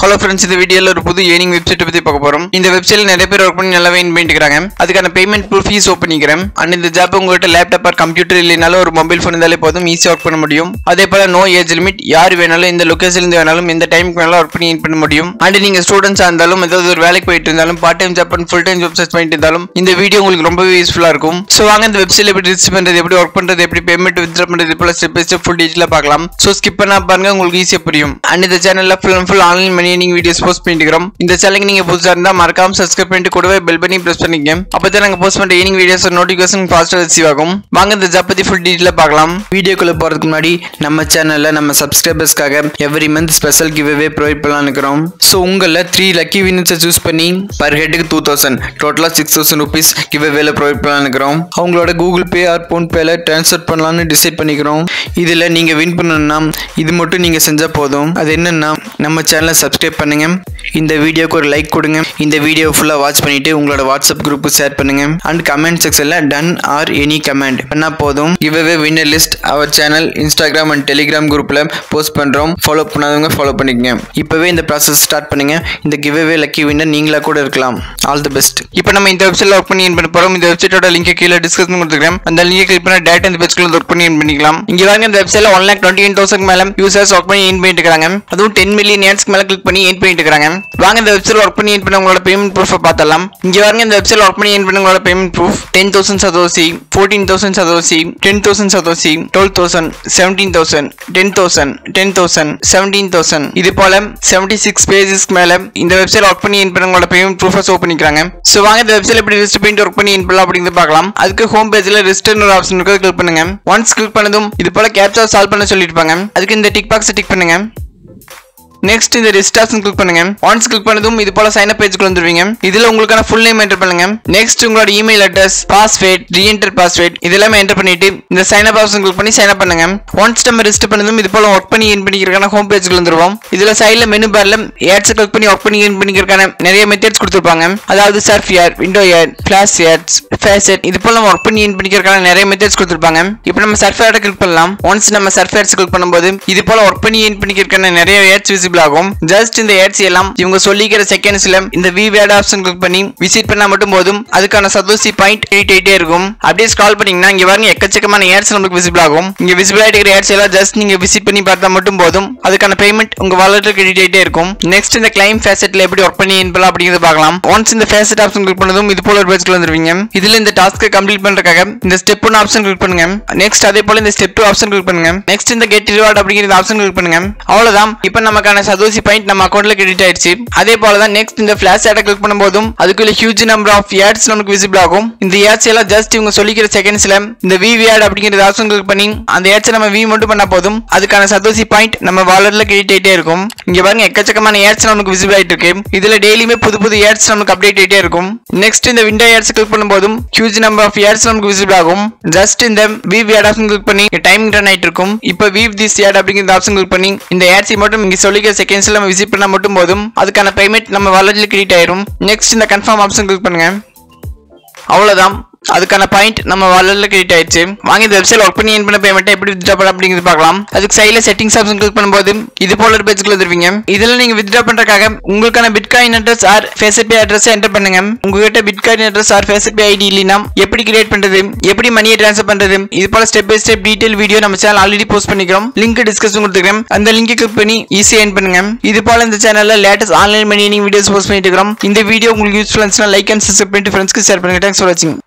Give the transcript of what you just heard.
hello friends இந்த வீடியோல ஒரு புது ஏர்னிங் வெப்சைட் பத்தி பார்க்க போறோம் இந்த வெப்சைட்ல நிறைய பேர் ஒர்க் பண்ணி நல்லா வெயின் பண்ணிட்டு இருக்காங்க அதுக்கான பேமெண்ட் ப்ரூஃப் ஃபீஸ் ஓப்பன் பண்ணிக்கிறேன் அண்ட் இந்த ஜாப் உங்கள்கிட்ட லேப்டாப் ஆர் கம்ப்யூட்டர் இல்லைனாலும் ஒரு மொபைல் ஃபோன் இருந்தாலே போதும் ஈஸியாக ஒர்க் பண்ண முடியும் அதே போல நோ ஏஜ் லிமிட் யார் வேணாலும் இந்த லொகேஷன்ல இருந்து வேணாலும் இந்த டைமுக்கு வேணாலும் ஒர்க் பண்ணி earn பண்ண முடியும் அண்ட் நீங்க ஸ்டூடெண்ட்ஸா இருந்தாலும் ஏதாவது ஒரு வேலைக்கு போயிட்டு இருந்தாலும் part time job and full time job search பண்ணிட்டு இருந்தாலும் இந்த வீடியோ உங்களுக்கு ரொம்பவே யூஸ்ஃபுல்லா இருக்கும் ஸோ வாங்க இந்த வெப்சைட்ல எப்படி ரிஜிஸ்டர் பண்றது எப்படி ஒர்க் பண்றது எப்படி பேமெண்ட் வித்ரா பண்றது போல ஸ்டெப் பை ஸ்டெப் ஃபுல் டீட்டெயிலாக பார்க்கலாம் ஸோ ஸ்கிப் பண்ணா பாருங்க உங்களுக்கு ஈஸியாக புரியும் அண்ட் இந்த சேனல்ல full and full online money நீங்க வீடியோஸ் போஸ்ட் பண்ணிட்டு இருக்கிறோம் இந்த சேனலுக்கு நீங்க புதுசா இருந்தா மறக்காம சப்ஸ்கிரைப் பண்ணிட்டு கூடவே பெல் பண்ணி பிரஸ் பண்ணிக்கங்க அப்பதான் நாங்க போஸ்ட் பண்ற ஈனிங் வீடியோஸ் நோட்டிஃபிகேஷன் ஃபாஸ்டா ரிசீவ் ஆகும் வாங்க இந்த ஜாப் பத்தி ஃபுல் டீட்டெயிலாக பார்க்கலாம் வீடியோக்குள்ள போறதுக்கு முன்னாடி நம்ம சேனல்ல நம்ம சப்ஸ்கிரைபர்ஸ்க்காக every month special give away provide பண்ணலாம் இருக்கிறோம் ஸோ உங்களில் த்ரீ லக்கி வினர்ஸை சூஸ் பண்ணி பர் ஹெட்டுக்கு டூ தௌசண்ட் டோட்டலாக சிக்ஸ் தௌசண்ட் ருபீஸ் கிவ் அவேல ப்ரொவைட் பண்ணலாம் இருக்கிறோம் அவங்களோட கூகுள் பே ஆர் ஃபோன் பேல ட்ரான்ஸ்ஃபர் பண்ணலாம்னு டிசைட் பண்ணிக்கிறோம் இதில் நீங்கள் வின் பண்ணணும்னா இது மட்டும் நீங்கள் செஞ்சால் போதும் அது என்னன்னா நம்ம சேனலை சப்ஸ்கிரைப் பண்ணுங்க இந்த வீடியோக்கு ஒரு லைக் கொடுங்க இந்த வீடியோ ஃபுல்லாக வாட்ச் பண்ணிட்டு உங்களோட வாட்ஸ்அப் குரூப்புக்கு ஷேர் பண்ணுங்க அண்ட் கமெண்ட் செக்ஷனில் டன் ஆர் எனி கமெண்ட் பண்ணால் போதும் giveaway winner list our channel Instagram and Telegram குரூப்பில் போஸ்ட் பண்ணுறோம் ஃபாலோ பண்ணாதவங்க ஃபாலோ பண்ணிக்கங்க இப்போவே இந்த ப்ராசஸ் ஸ்டார்ட் பண்ணுங்க இந்த கிவ்அவே லக்கி வின்னர் நீங்களா கூட இருக்கலாம் ஆல் தி பெஸ்ட் இப்போ நம்ம இந்த வெப்சைட்ல ஒர்க் பண்ணி earn பண்ண போறோம் இந்த வெப்சைட்டோட லிங்க் கீழே டிஸ்கிரிப்ஷன் கொடுத்துருக்கேன் அந்த லிங்கை கிளிக் பண்ண டேரக்ட் இந்த பேஜ்க்குள்ள ஒர்க் பண்ணி earn பண்ணிக்கலாம் இங்க வாங்க இந்த வெப்சைட்ல one lakh twenty eight thousand மேல யூசர்ஸ் ஒர்க் பண்ணி earn பண்ணிட்டு இருக்காங்க அதுவும் டென் மில்லியன் ஏட்ஸ்க்கு மேல கிளிக் பண்ணி earn பண்ணிட்டு இருக்காங்க வாங்க இந்த வெப்சைட்ல ஒர்க் பண்ணி earn பண்ண உங்களோட பேமெண்ட் ப்ரூஃப் பார்த்தலாம் இங்க வாங்க இந்த வெப்சைட்ல ஒர்க் பண்ணி earn பண்ண உங்களோட payment proof ten thousand satoshi fourteen thousand satoshi ten thousand satoshi twelve thousand seventeen thousand ten thousand ten thousand seventeen thousand இது போல செவன்டி சிக்ஸ் பேஜஸ்க்கு மேல இந்த வெப்சைட் ஒர்க் பண்ணி earn பண்ண உங்களோட பேமெண்ட் ப்ரூஃபை ஷோ பண்ணிக்கிறாங்க ஸோ வாங்க இந்த வெப்சைட் எப்படி ரிஜிஸ்டர் பண்ணிட்டு ஒர்க் பண்ணி earn பண்ணலாம் அப்படிங்கிறது பார்க்கலாம் அதுக்கு ஹோம் பேஜ்ல ரிஜிஸ்டர் ஒரு ஆப்ஷன் இருக்கு கிளிக் பண்ணுங்க ஒன்ஸ் கிளிக் பண்ணதும் இது போல கேப்சா சால்வ் பண்ண சொல்லிருப்பாங்க அதுக்கு இந்த டிக் பாக்ஸ் டிக் பண்ணுங்க நெக்ஸ்ட் இந்த ரெஜிஸ்ட்ரேஷன் கிளிக் பண்ணுங்க ஒன்ஸ் கிளிக் பண்ணதும் இது போல சைன் அப் பேஜ்க்கு வந்துருவீங்க இதுல உங்களுக்கான ஃபுல் நேம் என்டர் பண்ணுங்க நெக்ஸ்ட் உங்களோட email address password reenter password இதெல்லாமே என்டர் பண்ணிட்டு இந்த சைன் அப் ஆப்ஷன் கிளிக் பண்ணி சைன் அப் பண்ணுங்க ஒன்ஸ் நம்ம ரெஜிஸ்டர் பண்ணதும் இது போல ஒர்க் பண்ணி என் பண்ணிக்கிறக்கான ஹோம் பேஜ்க்கு வந்துருவோம் இதுல சைடுல மெனு பார்ல ஏட்ஸ் கிளிக் பண்ணி ஒர்க் பண்ணி என் பண்ணிக்கிறக்கான நிறைய மெத்தட்ஸ் கொடுத்துருப்பாங்க அதாவது surf air window air flash airs faucet இது போல நம்ம ஒர்க் பண்ணி என் பண்ணிக்கிறக்கான நிறைய மெத்தட்ஸ் கொடுத்துருப்பாங்க இப்போ நம்ம சர்ஃப் ஏர்ட கிளிக் பண்ணலாம் ஒன்ஸ் நம்ம சர்ஃப் ஏர்ஸ் கிளிக் பண்ணும்போது இது போல ஒர்க் பண்ணி என் பண்ணிக்கிறக்கான நிறைய ஏட்ஸ் விசிபிள் ஆகும் ஜஸ்ட் இந்த ஏட்ஸ் எல்லாம் இவங்க சொல்லிக்கிற செகண்ட்ஸ்ல இந்த வி வேட் ஆப்ஷன் கிளிக் பண்ணி விசிட் பண்ணா மட்டும் போதும் அதுக்கான சதோசி பாயிண்ட் எயிட் எயிட்டே இருக்கும் அப்படியே ஸ்க்ரால் பண்ணீங்கன்னா இங்க பாருங்க எக்கச்சக்கமான ஏட்ஸ் நமக்கு விசிபிள் ஆகும் இங்க விசிபிள் ஆயிட்டு இருக்கிற ஏட்ஸ் எல்லாம் ஜஸ்ட் நீங்க விசிட் பண்ணி பார்த்தா மட்டும் போதும் அதுக்கான பேமெண்ட் உங்க வாலெட்ல கிரெடிட் ஆயிட்டே இருக்கும் நெக்ஸ்ட் இந்த கிளைம் ஃபேசட்ல எப்படி ஒர்க் பண்ணி என்பலாம் அப்படிங்கிறது பார்க்கலாம் ஒன்ஸ் இந்த ஃபேசட் ஆப்ஷன் கிளிக் பண்ணதும் இது போல ஒரு பேஜ்க்கு வந்துருவீங்க இதுல இந்த டாஸ்க்கை கம்ப்ளீட் பண்றதுக்காக இந்த ஸ்டெப் ஒன் ஆப்ஷன் கிளிக் பண்ணுங்க நெக்ஸ்ட் அதே போல இந்த ஸ்டெப் டூ ஆப்ஷன் கிளிக் பண்ணுங்க நெக்ஸ்ட் இந்த கெட் ரிவார்ட் அப்படிங்கிற ஆப்ஷன் கிளிக் பண்ணுங்க அவ்வளவுதான் இப்போ நமக்கான சதோசி பாயிண்ட் நம்ம அக்கௌண்ட்ல கிரெடிட் ஆயிடுச்சு அதே போல தான் நெக்ஸ்ட் இந்த ஃபிளாஷ் ஆட கிளிக் பண்ணும்போதும் அதுக்குள்ள ஹியூஜ் நம்பர் ஆஃப் ஏட்ஸ் நமக்கு விசிபிள் ஆகும் இந்த ஏட்ஸ் எல்லாம் ஜஸ்ட் இவங்க சொல்லிக்கிற செகண்ட்ஸ்ல இந்த வி ஆட் அப்படிங்கிற ஆப்ஷன் கிளிக் பண்ணி அந்த ஏட்ஸ் நம்ம வி மட்டும் பண்ணா போதும் அதுக்கான சதோசி பாயிண்ட் நம்ம வாலெட்ல கிரெடிட் ஆயிட்டே இருக்கும் இங்க பாருங்க எக்கச்சக்கமான ஏட்ஸ் நமக்கு விசிபிள் ஆயிட்டு இருக்கு இதுல டெய்லியுமே புது புது ஏட்ஸ் நமக்கு அப்டேட் ஆயிட்டே இருக்கும் நெக்ஸ்ட் இந்த விண்டோ ஏட்ஸ் கிளிக் பண்ணும்போதும் ஹியூஜ் நம்பர் ஆஃப் ஏட்ஸ் நமக்கு விசிபிள் ஆகும் ஜஸ்ட் இந்த வி ஆட் ஆப்ஷன் கிளிக் பண்ணி டைம் ரன் ஆயிட்டு இருக்கும் இப்போ வீவ் திஸ் ஆட் அப்படிங்கிற ஆப்ஷன் கிளிக் பண்ணி இந்த ஏட்ஸ் மட்டும் இங்க சொல்லிக்கிற செகண்ட்ஸ்ல நம்ம விசிட் பண்ணா மட்டும் போதும் அதுக்கான பேமெண்ட் நம்ம வாலெட்ல கிரெடிட் ஆயிரும் நெக்ஸ்ட் இந்த கன்ஃபார்ம் ஆப்ஷன் கிளிக் பண்ணுங்க அவ்வளவுதான் அதுக்கான பாயிண்ட் நம்ம வாலெட்ல கிரெடிட் ஆயிடுச்சு வாங்கி இந்த வெப்சைட் ஒர்க் பண்ணி என் பண்ண பேமெண்ட் எப்படி வித்ட்ரா பண்ண அப்படிங்கிறது பார்க்கலாம் அதுக்கு சைடில் செட்டிங்ஸ் ஆப்ஷன் கிளிக் பண்ணும்போது இது போல ஒரு பேஜ்க்குள்ள வந்துருவீங்க இதுல நீங்க வித்ட்ரா பண்றதுக்காக உங்களுக்கான bitcoin address or FaucetPay address enter பண்ணுங்க உங்ககிட்ட bitcoin address or FaucetPay ID இல்லைனா எப்படி கிரியேட் பண்றது எப்படி மணியை ட்ரான்ஸ்ஃபர் பண்றது இது போல step by step detail video நம்ம சேனல் ஆல்ரெடி போஸ்ட் பண்ணிக்கிறோம் லிங்க் டிஸ்கஷன் கொடுத்துக்கிறேன் அந்த லிங்க் கிளிக் பண்ணி ஈஸியா என் பண்ணுங்க இது போல இந்த சேனல்ல latest online money videos post பண்ணிட்டு இருக்கிறோம் இந்த வீடியோ உங்களுக்கு யூஸ்ஃபுல் இருந்துச்சுன்னா லைக் அண்ட் சப்ஸ்கிரைப் பண்ணிட்டு ஃப்ரெண்ட்ஸ்க்கு ஷேர் பண்ணுங்க தேங்க்ஸ் ஃபார் வாட்சிங்